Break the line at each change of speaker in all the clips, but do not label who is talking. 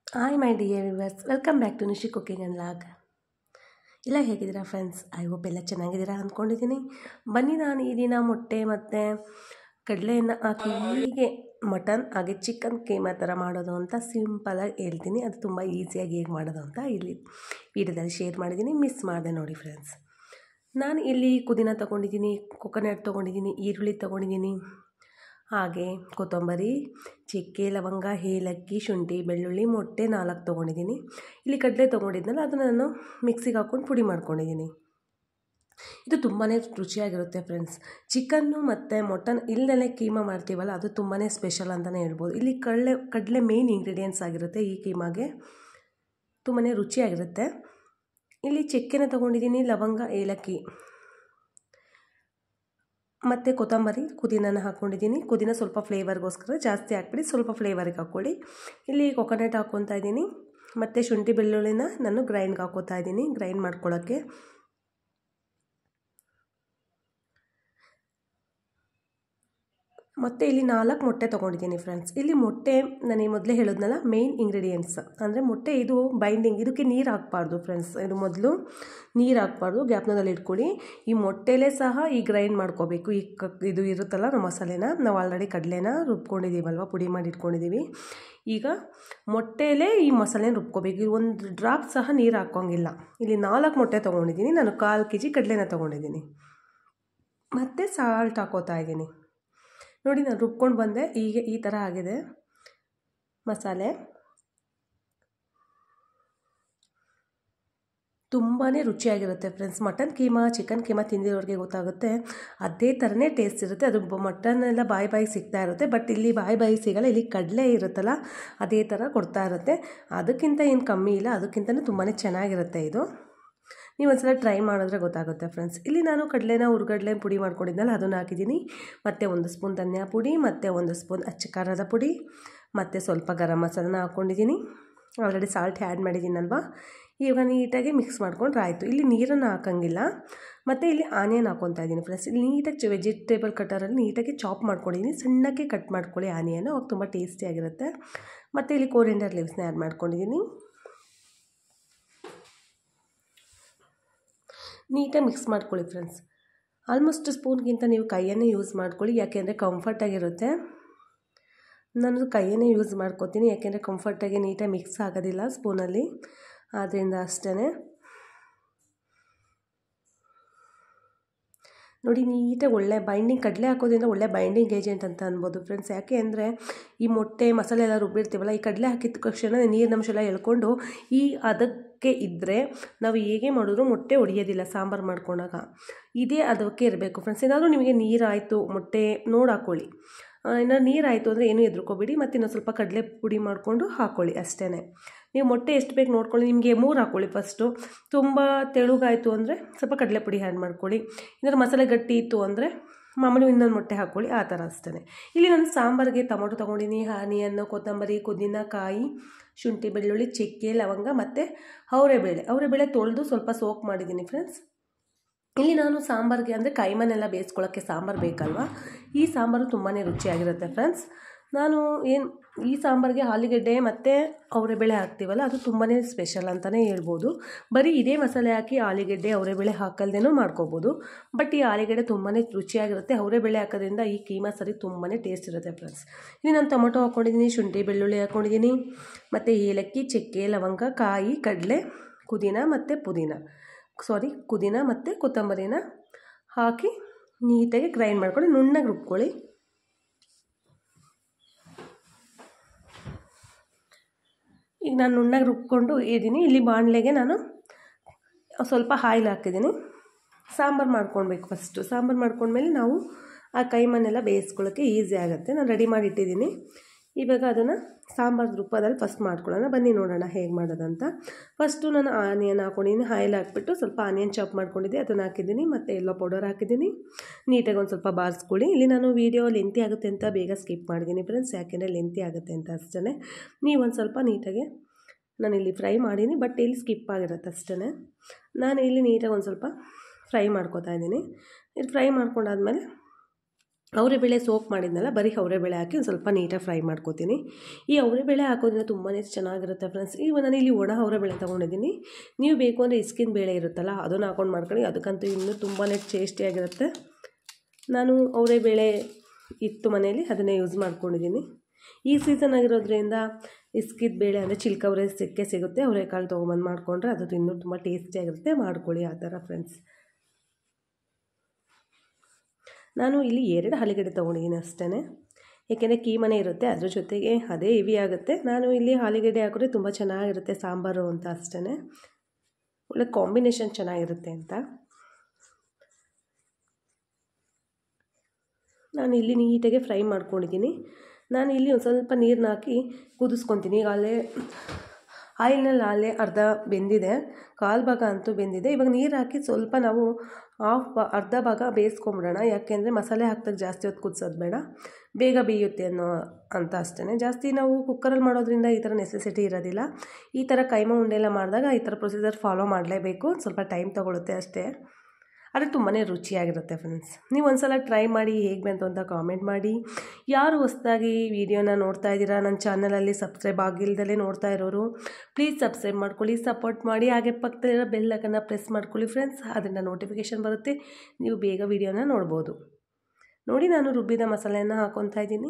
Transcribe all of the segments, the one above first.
hi my dear viewers welcome back to Nishi cooking and log ಇಲ್ಲ ಹೇಗಿದ್ದೀರಾ friends I hope ಎಲ್ಲ ಚೆನ್ನಾಗಿದ್ದೀರಾ ಅಂದ್ಕೊಂಡಿದ್ದೀನಿ ಬನ್ನಿ ನಾನು ಈ ದಿನ ಮೊಟ್ಟೆ ಮತ್ತು ಕಡಲೆಯನ್ನು ಹಾಕಿ ಹೀಗೆ ಮಟನ್ ಹಾಗೆ ಚಿಕನ್ ಕೀಮಾ ಥರ ಮಾಡೋದು ಅಂತ ಸಿಂಪಲಾಗಿ ಹೇಳ್ತೀನಿ ಅದು ತುಂಬ ಈಸಿಯಾಗಿ ಹೇಗೆ ಮಾಡೋದು ಅಂತ ಇಲ್ಲಿ ವೀಡಿಯೋದಲ್ಲಿ ಶೇರ್ ಮಾಡಿದ್ದೀನಿ ಮಿಸ್ ಮಾಡಿದೆ ನೋಡಿ ಫ್ರೆಂಡ್ಸ್ ನಾನು ಇಲ್ಲಿ ಪುದೀನ ತೊಗೊಂಡಿದ್ದೀನಿ ಕೊಕೊನಟ್ ತೊಗೊಂಡಿದ್ದೀನಿ ಈರುಳ್ಳಿ ತೊಗೊಂಡಿದ್ದೀನಿ ಹಾಗೆ ಕೊತ್ತಂಬರಿ ಚಕ್ಕೆ ಲವಂಗ ಏಲಕ್ಕಿ ಶುಂಠಿ ಬೆಳ್ಳುಳ್ಳಿ ಮೊಟ್ಟೆ ನಾಲ್ಕು ತೊಗೊಂಡಿದ್ದೀನಿ ಇಲ್ಲಿ ಕಡಲೆ ತೊಗೊಂಡಿದ್ನಲ್ಲ ಅದು ನಾನು ಮಿಕ್ಸಿಗೆ ಹಾಕ್ಕೊಂಡು ಪುಡಿ ಮಾಡ್ಕೊಂಡಿದ್ದೀನಿ ಇದು ತುಂಬಾ ರುಚಿಯಾಗಿರುತ್ತೆ ಫ್ರೆಂಡ್ಸ್ ಚಿಕನ್ನು ಮತ್ತು ಮಟನ್ ಇಲ್ಲದೇ ಕೀಮಾ ಮಾಡ್ತೀವಲ್ಲ ಅದು ತುಂಬಾ ಸ್ಪೆಷಲ್ ಅಂತಲೇ ಹೇಳ್ಬೋದು ಇಲ್ಲಿ ಕಡಲೆ ಕಡಲೆ ಮೇಯ್ನ್ ಇಂಗ್ರೀಡಿಯೆಂಟ್ಸ್ ಆಗಿರುತ್ತೆ ಈ ಕೀಮಾಗೆ ತುಂಬಾ ರುಚಿಯಾಗಿರುತ್ತೆ ಇಲ್ಲಿ ಚಕ್ಕೆನ ತೊಗೊಂಡಿದ್ದೀನಿ ಲವಂಗ ಏಲಕ್ಕಿ ಮತ್ತು ಕೊತ್ತಂಬರಿ ಕುದಿನನ ಹಾಕ್ಕೊಂಡಿದ್ದೀನಿ ಕುದಿನ ಸ್ವಲ್ಪ ಫ್ಲೇವರ್ಗೋಸ್ಕರ ಜಾಸ್ತಿ ಹಾಕ್ಬಿಡಿ ಸ್ವಲ್ಪ ಫ್ಲೇವರ್ಗೆ ಹಾಕ್ಕೊಳ್ಳಿ ಇಲ್ಲಿ ಕೊಕೊನಟ್ ಹಾಕ್ಕೊತಾ ಇದ್ದೀನಿ ಮತ್ತು ಶುಂಠಿ ಬೆಳ್ಳುಳ್ಳಿನ ನಾನು ಗ್ರೈಂಡ್ಗೆ ಹಾಕೋತಾ ಇದ್ದೀನಿ ಗ್ರೈಂಡ್ ಮಾಡ್ಕೊಳ್ಳೋಕ್ಕೆ ಮತ್ತು ಇಲ್ಲಿ ನಾಲ್ಕು ಮೊಟ್ಟೆ ತೊಗೊಂಡಿದ್ದೀನಿ ಫ್ರೆಂಡ್ಸ್ ಇಲ್ಲಿ ಮೊಟ್ಟೆ ನಾನು ಈ ಮೊದಲೇ ಹೇಳಿದ್ನಲ್ಲ ಮೇಯ್ನ್ ಇಂಗ್ರೀಡಿಯೆಂಟ್ಸ್ ಅಂದರೆ ಮೊಟ್ಟೆ ಇದು ಬೈಂಡಿಂಗ್ ಇದಕ್ಕೆ ನೀರು ಹಾಕ್ಬಾರ್ದು ಫ್ರೆಂಡ್ಸ್ ಇದು ಮೊದಲು ನೀರು ಹಾಕ್ಬಾರ್ದು ಗ್ಯಾಪ್ನದಲ್ಲಿ ಇಟ್ಕೊಳ್ಳಿ ಈ ಮೊಟ್ಟೆಲೇ ಸಹ ಈ ಗ್ರೈಂಡ್ ಮಾಡ್ಕೋಬೇಕು ಈ ಕ ಇದು ಇರುತ್ತಲ್ಲ ನಮ್ಮ ಮಸಾಲೆನ ನಾವು ಆಲ್ರೆಡಿ ಕಡಲೆನ ರುಬ್ಕೊಂಡಿದ್ದೀವಲ್ವ ಪುಡಿ ಮಾಡಿ ಇಟ್ಕೊಂಡಿದ್ದೀವಿ ಈಗ ಮೊಟ್ಟೆಲೇ ಈ ಮಸಾಲೆನ ರುಬ್ಕೋಬೇಕು ಈ ಒಂದು ಡ್ರಾಪ್ ಸಹ ನೀರು ಹಾಕೋಂಗಿಲ್ಲ ಇಲ್ಲಿ ನಾಲ್ಕು ಮೊಟ್ಟೆ ತೊಗೊಂಡಿದ್ದೀನಿ ನಾನು ಕಾಲು ಕೆ ಜಿ ಕಡಲೆನ ತೊಗೊಂಡಿದ್ದೀನಿ ಮತ್ತು ಸಾಲ್ಟ್ ಹಾಕೋತಾ ಇದ್ದೀನಿ ನೋಡಿ ನಾನು ರುಬ್ಕೊಂಡು ಬಂದೆ ಈಗ ಈ ಥರ ಆಗಿದೆ ಮಸಾಲೆ ತುಂಬಾ ರುಚಿಯಾಗಿರುತ್ತೆ friends mutton keema chicken keema ತಿಂದಿರೋರಿಗೆ ಗೊತ್ತಾಗುತ್ತೆ ಅದೇ ಥರನೇ ಟೇಸ್ಟ್ ಇರುತ್ತೆ ಅದು ಮಟನ್ ಎಲ್ಲ ಬಾಯಿ ಬಾಯಿ ಸಿಗ್ತಾ ಇರುತ್ತೆ ಬಟ್ ಇಲ್ಲಿ ಬಾಯಿ ಬಾಯಿ ಸಿಗಲ್ಲ ಇಲ್ಲಿ ಕಡಲೆ ಇರುತ್ತಲ್ಲ ಅದೇ ಥರ ಕೊಡ್ತಾ ಇರುತ್ತೆ ಅದಕ್ಕಿಂತ ಏನು ಕಮ್ಮಿ ಇಲ್ಲ ಅದಕ್ಕಿಂತಲೂ ತುಂಬಾ ಚೆನ್ನಾಗಿರುತ್ತೆ ಇದು ನೀವು ಒಂದ್ಸಲ ಟ್ರೈ ಮಾಡಿದ್ರೆ ಗೊತ್ತಾಗುತ್ತೆ ಫ್ರೆಂಡ್ಸ್ ಇಲ್ಲಿ ನಾನು ಕಡಲೆನ ಹುರ್ಗಡ್ಲೆ ಪುಡಿ ಮಾಡ್ಕೊಂಡಿದ್ನಲ್ಲ ಅದನ್ನು ಹಾಕಿದ್ದೀನಿ ಮತ್ತು ಒಂದು ಸ್ಪೂನ್ ಧನಿಯಾ ಪುಡಿ ಮತ್ತು ಒಂದು ಸ್ಪೂನ್ ಅಚ್ಚ ಖಾರದ ಪುಡಿ ಮತ್ತು ಸ್ವಲ್ಪ ಗರಂ ಮಸಾಲನ ಹಾಕ್ಕೊಂಡಿದ್ದೀನಿ ಆಲ್ರೆಡಿ ಸಾಲ್ಟ್ ಆ್ಯಡ್ ಮಾಡಿದ್ದೀನಲ್ವ ಇವಾಗ ನೀಟಾಗಿ ಮಿಕ್ಸ್ ಮಾಡ್ಕೊಂಡ್ರೆ ಆಯಿತು ಇಲ್ಲಿ ನೀರನ್ನು ಹಾಕೋಂಗಿಲ್ಲ ಮತ್ತು ಇಲ್ಲಿ ಆನಿಯನ್ ಹಾಕ್ಕೊತಾ ಇದ್ದೀನಿ ಫ್ರೆಂಡ್ಸ್ ಇಲ್ಲಿ ನೀಟಾಗಿ ವೆಜಿಟೇಬಲ್ ಕಟ್ಟರಲ್ಲಿ ನೀಟಾಗಿ ಚಾಪ್ ಮಾಡ್ಕೊಂಡಿದ್ದೀನಿ ಸಣ್ಣಕ್ಕೆ ಕಟ್ ಮಾಡ್ಕೊಳ್ಳಿ ಆನಿಯನ್ ಅವಾಗ ತುಂಬ ಟೇಸ್ಟಿಯಾಗಿರುತ್ತೆ ಮತ್ತು ಇಲ್ಲಿ ಕೋರಿಯಂಡರ್ ಲೀವ್ಸ್ನ ಆ್ಯಡ್ ಮಾಡ್ಕೊಂಡಿದ್ದೀನಿ ನೀಟಾಗಿ ಮಿಕ್ಸ್ ಮಾಡ್ಕೊಳ್ಳಿ ಫ್ರೆಂಡ್ಸ್ ಆಲ್ಮೋಸ್ಟ್ ಸ್ಪೂನ್ಗಿಂತ ನೀವು ಕೈಯನ್ನೇ ಯೂಸ್ ಮಾಡ್ಕೊಳ್ಳಿ ಯಾಕೆಂದರೆ ಕಂಫರ್ಟಾಗಿರುತ್ತೆ ನಾನು ಕೈಯನ್ನೇ ಯೂಸ್ ಮಾಡ್ಕೊತೀನಿ ಯಾಕೆಂದರೆ ಕಂಫರ್ಟಾಗಿ ನೀಟಾಗಿ ಮಿಕ್ಸ್ ಆಗೋದಿಲ್ಲ ಸ್ಪೂನಲ್ಲಿ ಆದ್ದರಿಂದ ಅಷ್ಟೇ ನೋಡಿ ನೀಟಾಗಿ ಒಳ್ಳೆ ಬೈಂಡಿಂಗ್ ಕಡಲೆ ಹಾಕೋದ್ರಿಂದ ಒಳ್ಳೆ ಬೈಂಡಿಂಗ್ ಏಜೆಂಟ್ ಅಂತ ಅನ್ಬೋದು ಫ್ರೆಂಡ್ಸ್ ಯಾಕೆ ಅಂದರೆ ಈ ಮೊಟ್ಟೆ ಮಸಾಲೆ ಎಲ್ಲ ರುಬ್ಬಿರ್ತೀವಲ್ಲ ಈ ಕಡಲೆ ಹಾಕಿದ ತಕ್ಷಣ ನೀರಿನಂಶ ಎಲ್ಲ ಎಳ್ಕೊಂಡು ಈ ಅದಕ್ಕೆ ಇದ್ದರೆ ನಾವು ಹೇಗೆ ಮಾಡಿದ್ರು ಮೊಟ್ಟೆ ಹೊಡಿಯೋದಿಲ್ಲ ಸಾಂಬಾರು ಮಾಡ್ಕೊಂಡಾಗ ಇದೇ ಅದಕ್ಕೆ ಇರಬೇಕು ಫ್ರೆಂಡ್ಸ್ ಏನಾದರೂ ನಿಮಗೆ ನೀರಾಯಿತು ಮೊಟ್ಟೆ ನೋಡಿ ಹಾಕ್ಕೊಳ್ಳಿ ಇನ್ನು ನೀರಾಯಿತು ಅಂದರೆ ಏನೂ ಎದ್ರುಕೋಬೇಡಿ ಮತ್ತು ಇನ್ನೊಂದು ಸ್ವಲ್ಪ ಕಡಲೆ ಪುಡಿ ಮಾಡಿಕೊಂಡು ಹಾಕ್ಕೊಳ್ಳಿ ಅಷ್ಟೇ ನೀವು ಮೊಟ್ಟೆ ಎಷ್ಟು ಬೇಕು ನೋಡ್ಕೊಳ್ಳಿ ನಿಮಗೆ ಮೂರು ಹಾಕ್ಕೊಳ್ಳಿ ಫಸ್ಟು ತುಂಬ ತೆಳುಗಾಯಿತು ಅಂದರೆ ಸ್ವಲ್ಪ ಕಡಲೆ ಪುಡಿ ಆ್ಯಡ್ ಮಾಡ್ಕೊಳ್ಳಿ ಇನ್ನು ಮಸಾಲೆ ಗಟ್ಟಿ ಇತ್ತು ಅಂದರೆ ಮಾಮೂಲಿ ಇನ್ನೊಂದು ಮೊಟ್ಟೆ ಹಾಕ್ಕೊಳ್ಳಿ ಆ ಥರ ಅಷ್ಟೇ ಇಲ್ಲಿ ನಾನು ಸಾಂಬಾರಿಗೆ ಟೊಮೊಟೊ ತೊಗೊಂಡಿನಿ ಆನಿಯನ್ನು ಕೊತ್ತಂಬರಿ ಪುದೀನ ಕಾಯಿ ಶುಂಠಿ ಬೆಳ್ಳುಳ್ಳಿ ಚಕ್ಕೆ ಲವಂಗ ಮತ್ತು ಅವರೆಬೇಳೆ ಅವರೆಬೇಳೆ ತೊಳೆದು ಸ್ವಲ್ಪ ಸೋಕ್ ಮಾಡಿದ್ದೀನಿ ಫ್ರೆಂಡ್ಸ್ ಇಲ್ಲಿ ನಾನು ಸಾಂಬಾರಿಗೆ ಅಂದರೆ ಕೈಮನೆಲ್ಲ ಬೇಯಿಸ್ಕೊಳ್ಳೋಕ್ಕೆ ಸಾಂಬಾರು ಬೇಕಲ್ವ ಈ ಸಾಂಬಾರು ತುಂಬಾ ರುಚಿಯಾಗಿರುತ್ತೆ ಫ್ರೆಂಡ್ಸ್ ನಾನು ಏನು ಈ ಸಾಂಬಾರಿಗೆ ಆಲೂಗೆಡ್ಡೆ ಮತ್ತು ಅವರೆಬೇಳೆ ಹಾಕ್ತೀವಲ್ಲ ಅದು ತುಂಬಾ ಸ್ಪೆಷಲ್ ಅಂತಲೇ ಹೇಳ್ಬೋದು ಬರೀ ಇದೇ ಮಸಾಲೆ ಹಾಕಿ ಆಲೂಗೆಡ್ಡೆ ಅವರೆಬೇಳೆ ಹಾಕಲ್ದೇನೂ ಮಾಡ್ಕೋಬೋದು ಬಟ್ ಈ ಆಲೂಗೆಡ್ಡೆ ತುಂಬಾ ರುಚಿಯಾಗಿರುತ್ತೆ ಅವರೆಬೇಳೆ ಹಾಕೋದ್ರಿಂದ ಈ ಕೀಮಾ ಸರಿ ತುಂಬಾ ಟೇಸ್ಟ್ ಇರುತ್ತೆ ಫ್ರೆಂಡ್ಸ್ ಇಲ್ಲಿ ನಾನು ಟೊಮೊಟೊ ಹಾಕ್ಕೊಂಡಿದ್ದೀನಿ ಶುಂಠಿ ಬೆಳ್ಳುಳ್ಳಿ ಹಾಕ್ಕೊಂಡಿದ್ದೀನಿ ಮತ್ತು ಏಲಕ್ಕಿ ಚಕ್ಕೆ ಲವಂಗ ಕಾಯಿ ಕಡಲೆ ಕುದಿನ ಮತ್ತು ಪುದೀನ ಸಾರಿ ಕುದಿನ ಮತ್ತು ಕೊತ್ತಂಬರಿನ ಹಾಕಿ ನೀಟಾಗಿ ಗ್ರೈಂಡ್ ಮಾಡ್ಕೊಳ್ಳಿ ನುಣ್ಣಗೆ ರುಬ್ಕೊಳ್ಳಿ ಈಗ ನಾನು ನುಣ್ಣಗೆ ರುಬ್ಕೊಂಡು ಇದ್ದೀನಿ ಇಲ್ಲಿ ಬಾಣಲೆಗೆ ನಾನು ಸ್ವಲ್ಪ ಆಯಿಲ್ ಹಾಕಿದ್ದೀನಿ ಸಾಂಬಾರು ಮಾಡ್ಕೊಳ್ಬೇಕು ಫಸ್ಟು ಸಾಂಬಾರು ಮಾಡ್ಕೊಂಡ್ಮೇಲೆ ನಾವು ಆ ಕೈಮನ್ನೆಲ್ಲ ಬೇಯಿಸ್ಕೊಳ್ಳೋಕ್ಕೆ ಈಸಿ ಆಗುತ್ತೆ ನಾನು ರೆಡಿ ಮಾಡಿ ಇಟ್ಟಿದ್ದೀನಿ ಇವಾಗ ಅದನ್ನು ಸಾಂಬಾರು ರೂಪದಲ್ಲಿ ಫಸ್ಟ್ ಮಾಡ್ಕೊಳ್ಳೋಣ ಬನ್ನಿ ನೋಡೋಣ ಹೇಗೆ ಮಾಡೋದಂತ ಫಸ್ಟು ನಾನು ಆನಿಯನ್ ಹಾಕ್ಕೊಂಡಿದ್ದೀನಿ ಆಯಿಲ್ ಹಾಕ್ಬಿಟ್ಟು ಸ್ವಲ್ಪ ಆನಿಯನ್ ಚಾಪ್ ಮಾಡ್ಕೊಂಡಿದ್ದೆ ಅದನ್ನು ಹಾಕಿದ್ದೀನಿ ಮತ್ತು ಎಲ್ಲೋ ಪೌಡರ್ ಹಾಕಿದ್ದೀನಿ ನೀಟಾಗಿ ಒಂದು ಸ್ವಲ್ಪ ಬಾರಿಸ್ಕೊಳ್ಳಿ ಇಲ್ಲಿ ನಾನು ವೀಡಿಯೋ ಲೆಂತಿ ಆಗುತ್ತೆ ಅಂತ ಬೇಗ ಸ್ಕಿಪ್ ಮಾಡಿದ್ದೀನಿ ಫ್ರೆಂಡ್ಸ್ ಯಾಕೆಂದರೆ ಲೆಂತಿ ಆಗುತ್ತೆ ಅಂತ ಅಷ್ಟೇ ನೀವು ಒಂದು ಸ್ವಲ್ಪ ನೀಟಾಗಿ ನಾನು ಇಲ್ಲಿ ಫ್ರೈ ಮಾಡೀನಿ ಬಟ್ ಇಲ್ಲಿ ಸ್ಕಿಪ್ ಆಗಿರುತ್ತೆ ಅಷ್ಟೇ ನಾನು ಇಲ್ಲಿ ನೀಟಾಗಿ ಒಂದು ಸ್ವಲ್ಪ ಫ್ರೈ ಮಾಡ್ಕೊತಾ ಇದ್ದೀನಿ ಇದು ಫ್ರೈ ಮಾಡ್ಕೊಂಡಾದ್ಮೇಲೆ ಅವರೆಬೇಳೆ ಸೋಪ್ ಮಾಡಿದ್ನಲ್ಲ ಬರೀ ಅವರೆಬೇಳೆ ಹಾಕಿ ಒಂದು ಸ್ವಲ್ಪ ನೀಟಾಗಿ ಫ್ರೈ ಮಾಡ್ಕೋತೀನಿ ಈ ಅವರೆಬೇಳೆ ಹಾಕೋದ್ರಿಂದ ತುಂಬಾ ಚೆನ್ನಾಗಿರುತ್ತೆ ಫ್ರೆಂಡ್ಸ್ ಈಗ ನಾನು ಇಲ್ಲಿ ಒಣ ಅವರೆಬೇಳೆ ತೊಗೊಂಡಿದ್ದೀನಿ ನೀವು ಬೇಕು ಅಂದರೆ ಇಸ್ಕಿನ ಬೇಳೆ ಇರುತ್ತಲ್ಲ ಅದನ್ನು ಹಾಕೊಂಡು ಮಾಡ್ಕೊಳ್ಳಿ ಅದಕ್ಕಂತೂ ಇನ್ನೂ ತುಂಬಾ ಟೇಸ್ಟಿಯಾಗಿರುತ್ತೆ ನಾನು ಅವರೆಬೇಳೆ ಇತ್ತು ಮನೆಯಲ್ಲಿ ಅದನ್ನೇ ಯೂಸ್ ಮಾಡ್ಕೊಂಡಿದ್ದೀನಿ ಈ ಸೀಸನ್ ಆಗಿರೋದ್ರಿಂದ ಇಸ್ಕಿದ ಬೇಳೆ ಅಂದರೆ ಚಿಲ್ಕವರೆ ಸಿಕ್ಕೆ ಸಿಗುತ್ತೆ ಅವರೆಕಾಳು ತೊಗೊಂಬಂದು ಮಾಡಿಕೊಂಡ್ರೆ ಅದು ಇನ್ನೂ ತುಂಬ ಟೇಸ್ಟಿಯಾಗಿರುತ್ತೆ ಮಾಡ್ಕೊಳ್ಳಿ ಆ ಥರ ಫ್ರೆಂಡ್ಸ್ ನಾನು ಇಲ್ಲಿ ಎರಡು ಆಲೂಗಡ್ಡೆ ತೊಗೊಂಡಿದ್ದೀನಿ ಅಷ್ಟೇ ಏಕೆಂದರೆ ಕೀಮನೆ ಇರುತ್ತೆ ಅದ್ರ ಜೊತೆಗೆ ಅದೇ ಹೆವಿ ಆಗುತ್ತೆ ನಾನು ಇಲ್ಲಿ ಆಲೂಗಡ್ಡೆ ಹಾಕಿದ್ರೆ ತುಂಬ ಚೆನ್ನಾಗಿರುತ್ತೆ ಸಾಂಬಾರು ಅಂತ ಅಷ್ಟೇ ಒಳ್ಳೆ ಕಾಂಬಿನೇಷನ್ ಚೆನ್ನಾಗಿರುತ್ತೆ ಅಂತ ನಾನು ಇಲ್ಲಿ ನೀಟಾಗಿ ಫ್ರೈ ಮಾಡ್ಕೊಂಡಿದ್ದೀನಿ ನಾನು ಇಲ್ಲಿ ಒಂದು ಸ್ವಲ್ಪ ನೀರನ್ನ ಹಾಕಿ ಕುದಿಸ್ಕೊತೀನಿ ಈಗ ಅಲ್ಲೇ ಆಯಿಲ್ನಲ್ಲಿ ಅಲ್ಲೇ ಅರ್ಧ ಬೆಂದಿದೆ ಕಾಲು ಭಾಗ ಅಂತೂ ಬೆಂದಿದೆ ಇವಾಗ ನೀರು ಹಾಕಿ ಸ್ವಲ್ಪ ನಾವು ಹಾಫ್ ಬ ಅರ್ಧ ಭಾಗ ಬೇಯಿಸ್ಕೊಂಬಿಡೋಣ ಯಾಕೆಂದರೆ ಮಸಾಲೆ ಹಾಕ್ದಾಗ ಜಾಸ್ತಿ ಹೊತ್ತು ಕುದಿಸೋದು ಬೇಡ ಬೇಗ ಬೇಯುತ್ತೆ ಅನ್ನೋ ಅಂತ ಅಷ್ಟೇ ಜಾಸ್ತಿ ನಾವು ಕುಕ್ಕರಲ್ಲಿ ಮಾಡೋದ್ರಿಂದ ಈ ಥರ ನೆಸೆಸಿಟಿ ಇರೋದಿಲ್ಲ ಈ ಥರ ಕೈಮ ಉಂಡೆ ಎಲ್ಲ ಮಾಡಿದಾಗ ಈ ಥರ ಪ್ರೊಸೀಜರ್ ಫಾಲೋ ಮಾಡಲೇಬೇಕು ಸ್ವಲ್ಪ ಟೈಮ್ ತೊಗೊಳುತ್ತೆ ಅಷ್ಟೇ ಆದರೆ ತುಂಬಾ ರುಚಿಯಾಗಿರುತ್ತೆ ಫ್ರೆಂಡ್ಸ್ ನೀವು ಒಂದು ಸಲ ಟ್ರೈ ಮಾಡಿ ಹೇಗೆ ಬಂತು ಅಂತ ಕಾಮೆಂಟ್ ಮಾಡಿ ಯಾರು ಹೊಸ್ದಾಗಿ ವಿಡಿಯೋನ ನೋಡ್ತಾ ಇದ್ದೀರಾ ನನ್ನ ಚಾನಲಲ್ಲಿ ಸಬ್ಸ್ಕ್ರೈಬ್ ಆಗಿಲ್ದಲೇ ನೋಡ್ತಾ ಇರೋರು ಪ್ಲೀಸ್ ಸಬ್ಸ್ಕ್ರೈಬ್ ಮಾಡ್ಕೊಳ್ಳಿ ಸಪೋರ್ಟ್ ಮಾಡಿ ಹಾಗೆ ಪಕ್ಕದಲ್ಲಿರೋ ಬೆಲ್ಲಕ್ಕನ್ನು ಪ್ರೆಸ್ ಮಾಡ್ಕೊಳ್ಳಿ ಫ್ರೆಂಡ್ಸ್ ಅದರಿಂದ ನೋಟಿಫಿಕೇಷನ್ ಬರುತ್ತೆ ನೀವು ಬೇಗ ವಿಡಿಯೋನ ನೋಡ್ಬೋದು ನೋಡಿ ನಾನು ರುಬ್ಬಿದ ಮಸಾಲೆಯನ್ನು ಹಾಕ್ಕೊತಾ ಇದ್ದೀನಿ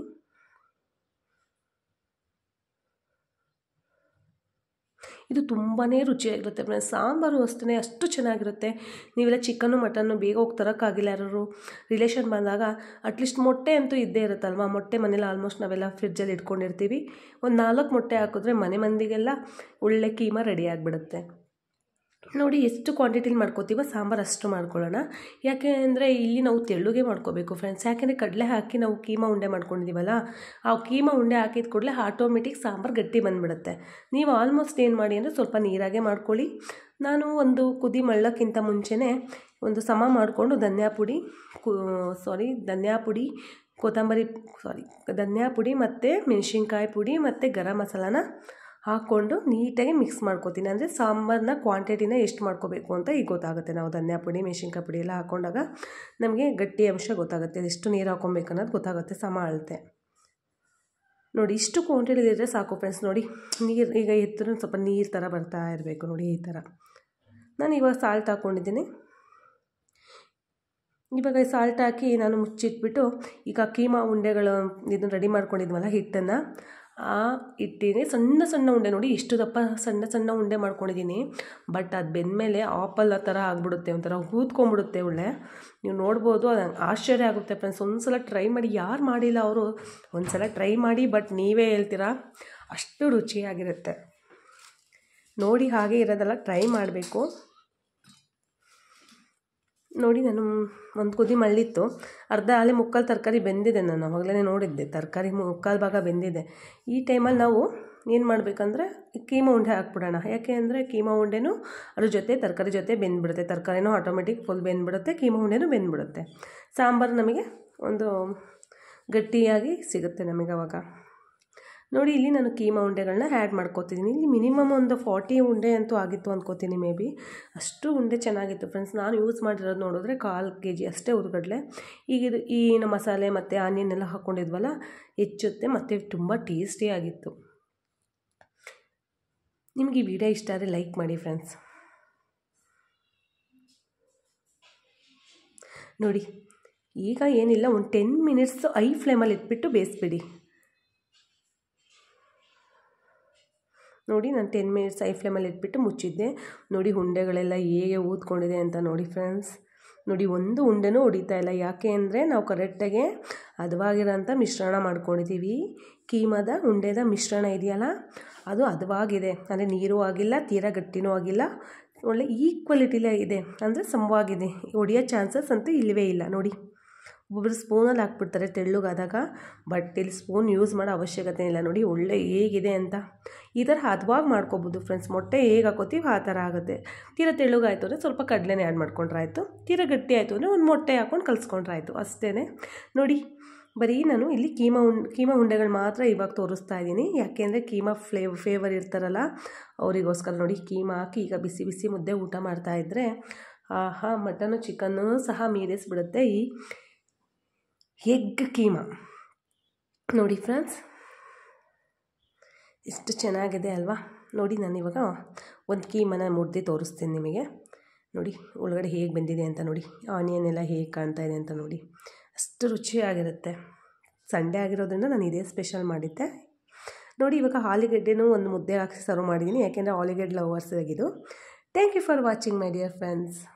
ಇದು ತುಂಬಾ ರುಚಿಯಾಗಿರುತ್ತೆ ಫ್ರೆಂಡ್ಸ್ ಸಾಂಬಾರು ಅಷ್ಟೇ ಅಷ್ಟು ಚೆನ್ನಾಗಿರುತ್ತೆ ನೀವೆಲ್ಲ ಚಿಕನ್ನು ಮಟನ್ನು ಬೇಗ ಹೋಗಿ ತರೋಕ್ಕಾಗಿಲ್ಲ ಯಾರು ರಿಲೇಷನ್ ಬಂದಾಗ ಅಟ್ಲೀಸ್ಟ್ ಮೊಟ್ಟೆ ಅಂತೂ ಇದ್ದೇ ಇರುತ್ತಲ್ವ ಮೊಟ್ಟೆ ಮನೇಲಿ ಆಲ್ಮೋಸ್ಟ್ ನಾವೆಲ್ಲ ಫ್ರಿಡ್ಜಲ್ಲಿ ಇಟ್ಕೊಂಡಿರ್ತೀವಿ ಒಂದು ನಾಲ್ಕು ಮೊಟ್ಟೆ ಹಾಕಿದ್ರೆ ಮನೆ ಮಂದಿಗೆಲ್ಲ ಒಳ್ಳೆ ಕೀಮಾ ರೆಡಿ ಆಗಿಬಿಡುತ್ತೆ ನೋಡಿ ಎಷ್ಟು ಕ್ವಾಂಟಿಟಿಲಿ ಮಾಡ್ಕೋತೀವೋ ಸಾಂಬಾರು ಅಷ್ಟು ಮಾಡ್ಕೊಳ್ಳೋಣ ಯಾಕೆ ಅಂದರೆ ಇಲ್ಲಿ ನಾವು ತೆಳ್ಳುಗೆ ಮಾಡ್ಕೋಬೇಕು ಫ್ರೆಂಡ್ಸ್ ಯಾಕೆಂದರೆ ಕಡಲೆ ಹಾಕಿ ನಾವು ಕೀಮಾ ಉಂಡೆ ಮಾಡ್ಕೊಂಡಿದ್ದೀವಲ್ಲ ಆ ಕೀಮಾ ಉಂಡೆ ಹಾಕಿದ ಕೂಡಲೇ ಆಟೋಮೆಟಿಕ್ ಸಾಂಬಾರು ಗಟ್ಟಿ ಬಂದುಬಿಡುತ್ತೆ ನೀವು ಆಲ್ಮೋಸ್ಟ್ ಏನು ಮಾಡಿ ಅಂದರೆ ಸ್ವಲ್ಪ ನೀರಾಗೆ ಮಾಡ್ಕೊಳ್ಳಿ ನಾನು ಒಂದು ಕುದಿ ಮಳ್ಳಕ್ಕಿಂತ ಮುಂಚೆನೇ ಒಂದು ಸಮ ಮಾಡಿಕೊಂಡು ಧನಿಯಾ ಪುಡಿ ಕು ಸಾರಿ ಧನಿಯಾ ಪುಡಿ ಕೊತ್ತಂಬರಿ ಸಾರಿ ಧನಿಯಾ ಪುಡಿ ಮತ್ತು ಮೆಣಸಿನ್ಕಾಯಿ ಪುಡಿ ಮತ್ತು ಗರಂ ಮಸಾಲಾನ ಹಾಕ್ಕೊಂಡು ನೀಟಾಗಿ ಮಿಕ್ಸ್ ಮಾಡ್ಕೋತೀನಿ ಅಂದರೆ ಸಾಂಬಾರನ್ನ ಕ್ವಾಂಟಿಟಿನ ಎಷ್ಟು ಮಾಡ್ಕೋಬೇಕು ಅಂತ ಈಗ ಗೊತ್ತಾಗುತ್ತೆ ನಾವು ಧನಿಯಾ ಪುಡಿ ಮೆಣಸಿನ್ಕಾಯಿ ಪುಡಿ ಎಲ್ಲ ಹಾಕ್ಕೊಂಡಾಗ ನಮಗೆ ಗಟ್ಟಿ ಅಂಶ ಗೊತ್ತಾಗುತ್ತೆ ಎಷ್ಟು ನೀರು ಹಾಕ್ಕೊಬೇಕು ಅನ್ನೋದು ಗೊತ್ತಾಗುತ್ತೆ ಸಮ ಅಳತೆ ನೋಡಿ ಇಷ್ಟು ಕ್ವಾಂಟಿಟಿ ಇದ್ದರೆ ಸಾಕು ಫ್ರೆಂಡ್ಸ್ ನೋಡಿ ನೀರು ಈಗ ಎತ್ತರ ಸ್ವಲ್ಪ ನೀರು ಥರ ಬರ್ತಾ ಇರಬೇಕು ನೋಡಿ ಈ ಥರ ನಾನು ಇವಾಗ ಸಾಲ್ಟ್ ಹಾಕ್ಕೊಂಡಿದ್ದೀನಿ ಇವಾಗ ಸಾಲ್ಟ್ ಹಾಕಿ ನಾನು ಮುಚ್ಚಿಟ್ಬಿಟ್ಟು ಈಗ ಕೀಮಾ ಉಂಡೆಗಳು ಇದನ್ನು ರೆಡಿ ಮಾಡ್ಕೊಂಡಿದ್ವಲ್ಲ ಹಿಟ್ಟನ್ನು ಆ ಹಿಟ್ಟಿನೇ ಸಣ್ಣ ಸಣ್ಣ ಉಂಡೆ ನೋಡಿ ಎಷ್ಟು ದಪ್ಪ ಸಣ್ಣ ಸಣ್ಣ ಉಂಡೆ ಮಾಡ್ಕೊಂಡಿದ್ದೀನಿ ಬಟ್ ಅದು ಬೆಂದಮೇಲೆ ಆಪಲ್ ಆ ಥರ ಆಗಿಬಿಡುತ್ತೆ ಒಂಥರ ಊದ್ಕೊಂಬಿಡುತ್ತೆ ಒಳ್ಳೆ ನೀವು ನೋಡ್ಬೋದು ಅದು ಆಶ್ಚರ್ಯ ಆಗುತ್ತೆ ಫ್ರೆಂಡ್ಸ್ ಒಂದು ಸಲ ಟ್ರೈ ಮಾಡಿ ಯಾರು ಮಾಡಿಲ್ಲ ಅವರು ಒಂದು ಸಲ ಟ್ರೈ ಮಾಡಿ ಬಟ್ ನೀವೇ ಹೇಳ್ತೀರಾ ಅಷ್ಟು ರುಚಿಯಾಗಿರುತ್ತೆ ನೋಡಿ ಹಾಗೆ ಇರೋದೆಲ್ಲ ಟ್ರೈ ಮಾಡಬೇಕು ನೋಡಿ ನಾನು ಒಂದು ಕುದಿ ಮಳ್ಳಿತ್ತು ಅರ್ಧ ಅಲ್ಲೇ ಮುಕ್ಕಾಲು ತರಕಾರಿ ಬೆಂದಿದೆ ನಾನು ಅವಾಗಲೇ ನೋಡಿದ್ದೆ ತರಕಾರಿ ಮುಕ್ಕಾಲು ಭಾಗ ಬೆಂದಿದೆ ಈ ಟೈಮಲ್ಲಿ ನಾವು ಏನು ಮಾಡಬೇಕಂದ್ರೆ ಕೀಮಾ ಉಂಡೆ ಹಾಕ್ಬಿಡೋಣ ಯಾಕೆ ಅಂದರೆ ಕೀಮಾ ಉಂಡೆನೂ ಅದ್ರ ಜೊತೆ ತರಕಾರಿ ಜೊತೆ ಬೆಂದ್ಬಿಡುತ್ತೆ ತರಕಾರಿನೂ ಆಟೋಮೆಟಿಕ್ ಫುಲ್ ಬೆಂದ್ಬಿಡುತ್ತೆ ಕೀಮಾ ಉಂಡೆನೂ ಬೆಂದ್ಬಿಡುತ್ತೆ ಸಾಂಬಾರು ನಮಗೆ ಒಂದು ಗಟ್ಟಿಯಾಗಿ ಸಿಗುತ್ತೆ ನಮಗೆ ಅವಾಗ ನೋಡಿ ಇಲ್ಲಿ ನಾನು ಕೀಮಾ ಉಂಡೆಗಳನ್ನ ಆ್ಯಡ್ ಮಾಡ್ಕೋತಿದ್ದೀನಿ ಇಲ್ಲಿ ಮಿನಿಮಮ್ ಒಂದು ಫಾರ್ಟಿ ಉಂಡೆ ಅಂತೂ ಆಗಿತ್ತು ಅಂದ್ಕೋತೀನಿ ಮೇ ಬಿ ಅಷ್ಟು ಉಂಡೆ ಚೆನ್ನಾಗಿತ್ತು ಫ್ರೆಂಡ್ಸ್ ನಾನು ಯೂಸ್ ಮಾಡಿರೋದು ನೋಡಿದ್ರೆ ಕಾಲು ಕೆ ಜಿ ಅಷ್ಟೇ ಹುರ್ಗಡ್ಲೆ ಈಗ ಇದು ಈ ಮಸಾಲೆ ಮತ್ತು ಆನಿಯನ್ ಎಲ್ಲ ಹಾಕ್ಕೊಂಡಿದ್ವಲ್ಲ ಹೆಚ್ಚುತ್ತೆ ಮತ್ತು ತುಂಬ ಟೇಸ್ಟಿಯಾಗಿತ್ತು ನಿಮಗೆ ಈ ವಿಡಿಯೋ ಇಷ್ಟ ಆದರೆ ಲೈಕ್ ಮಾಡಿ ಫ್ರೆಂಡ್ಸ್ ನೋಡಿ ಈಗ ಏನಿಲ್ಲ ಒಂದು ಟೆನ್ ಮಿನಿಟ್ಸ್ ಐ ಫ್ಲೇಮಲ್ಲಿ ಇಟ್ಬಿಟ್ಟು ಬೇಯಿಸ್ಬಿಡಿ ನೋಡಿ ನಾನು ಟೆನ್ ಮಿನಿಟ್ಸ್ ಐ ಫ್ಲೇಮಲ್ಲಿ ಇಟ್ಬಿಟ್ಟು ಮುಚ್ಚಿದ್ದೆ ನೋಡಿ ಉಂಡೆಗಳೆಲ್ಲ ಹೇಗೆ ಊದ್ಕೊಂಡಿದೆ ಅಂತ ನೋಡಿ ಫ್ರೆಂಡ್ಸ್ ನೋಡಿ ಒಂದು ಉಂಡೆನೂ ಹೊಡಿತಾ ಇಲ್ಲ ಯಾಕೆ ಅಂದರೆ ನಾವು ಕರೆಕ್ಟಾಗಿ ಹದವಾಗಿರೋಂಥ ಮಿಶ್ರಣ ಮಾಡ್ಕೊಂಡಿದ್ದೀವಿ ಕೀಮದ ಉಂಡೆದ ಮಿಶ್ರಣ ಇದೆಯಲ್ಲ ಅದು ಹದವಾಗಿದೆ ಅಂದರೆ ನೀರು ಆಗಿಲ್ಲ ತೀರಾ ಗಟ್ಟಿನೂ ಆಗಿಲ್ಲ ಒಳ್ಳೆ ಈಕ್ವಲಿಟಿಲೇ ಇದೆ ಅಂದರೆ ಸಮವಾಗಿದೆ ಹೊಡಿಯೋ ಚಾನ್ಸಸ್ ಅಂತೂ ಇಲ್ಲವೇ ಇಲ್ಲ ನೋಡಿ ಒಬ್ಬೊಬ್ಬರು ಸ್ಪೂನಲ್ಲಿ ಹಾಕ್ಬಿಡ್ತಾರೆ ತೆಳ್ಳಗಾದಾಗ ಬಟ್ ಇಲ್ಲಿ ಸ್ಪೂನ್ ಯೂಸ್ ಮಾಡೋ ಅವಶ್ಯಕತೆ ಇಲ್ಲ ನೋಡಿ ಒಳ್ಳೆ ಹೇಗಿದೆ ಅಂತ ಈ ಥರ ಹದವಾಗಿ ಮಾಡ್ಕೊಬೋದು ಫ್ರೆಂಡ್ಸ್ ಮೊಟ್ಟೆ ಹೇಗೆ ಹಾಕೋತೀವಿ ಆ ಥರ ಆಗುತ್ತೆ ತೀರಾ ತೆಳ್ಳಗಾಯಿತು ಅಂದರೆ ಸ್ವಲ್ಪ ಕಡಲೆನೇ ಆ್ಯಡ್ ಮಾಡ್ಕೊಂಡ್ರೆ ಆಯಿತು ತೀರಾ ಗಟ್ಟಿ ಆಯಿತು ಅಂದರೆ ಒಂದು ಮೊಟ್ಟೆ ಹಾಕ್ಕೊಂಡು ಕಲಿಸ್ಕೊಂಡ್ರೆ ಆಯಿತು ಅಷ್ಟೇ ನೋಡಿ ಬರೀ ನಾನು ಇಲ್ಲಿ ಕೀಮಾ ಉಂಡ್ ಕೀಮಾ ಉಂಡೆಗಳು ಮಾತ್ರ ಇವಾಗ ತೋರಿಸ್ತಾ ಇದ್ದೀನಿ ಯಾಕೆಂದರೆ ಕೀಮಾ ಫ್ಲೇವ್ ಫೇವರ್ ಇರ್ತಾರಲ್ಲ ಅವರಿಗೋಸ್ಕರ ನೋಡಿ ಕೀಮಾ ಹಾಕಿ ಈಗ ಬಿಸಿ ಬಿಸಿ ಮುದ್ದೆ ಊಟ ಮಾಡ್ತಾಯಿದ್ರೆ ಆಹಾ ಮಟನು ಚಿಕನ್ನು ಸಹ ಮೀರಿಸ್ಬಿಡುತ್ತೆ ಈ ಎಗ್ ಕೀಮಾ ನೋಡಿ ಫ್ರೆಂಡ್ಸ್ ಎಷ್ಟು ಚೆನ್ನಾಗಿದೆ ಅಲ್ವಾ ನೋಡಿ ನಾನು ಇವಾಗ ಒಂದು ಕೀಮನ ಮುದ್ದೆ ತೋರಿಸ್ತೀನಿ ನಿಮಗೆ ನೋಡಿ ಒಳಗಡೆ ಹೇಗೆ ಬಂದಿದೆ ಅಂತ ನೋಡಿ ಆನಿಯನ್ ಎಲ್ಲ ಹೇಗೆ ಕಾಣ್ತಾ ಇದೆ ಅಂತ ನೋಡಿ ಅಷ್ಟು ರುಚಿಯಾಗಿರುತ್ತೆ ಸಂಡೇ ಆಗಿರೋದ್ರಿಂದ ನಾನು ಇದೇ ಸ್ಪೆಷಲ್ ಮಾಡಿದ್ದೆ ನೋಡಿ ಇವಾಗ ಆಲೂಗಡ್ಡೆನೂ ಒಂದು ಮುದ್ದೆ ಹಾಕಿ ಸರ್ವ್ ಮಾಡಿದ್ದೀನಿ ಯಾಕೆಂದರೆ ಆಲೂಗಡ್ಡೆ ಲವರ್ಸ್ ಆಗಿದ್ದು thank you for watching my dear friends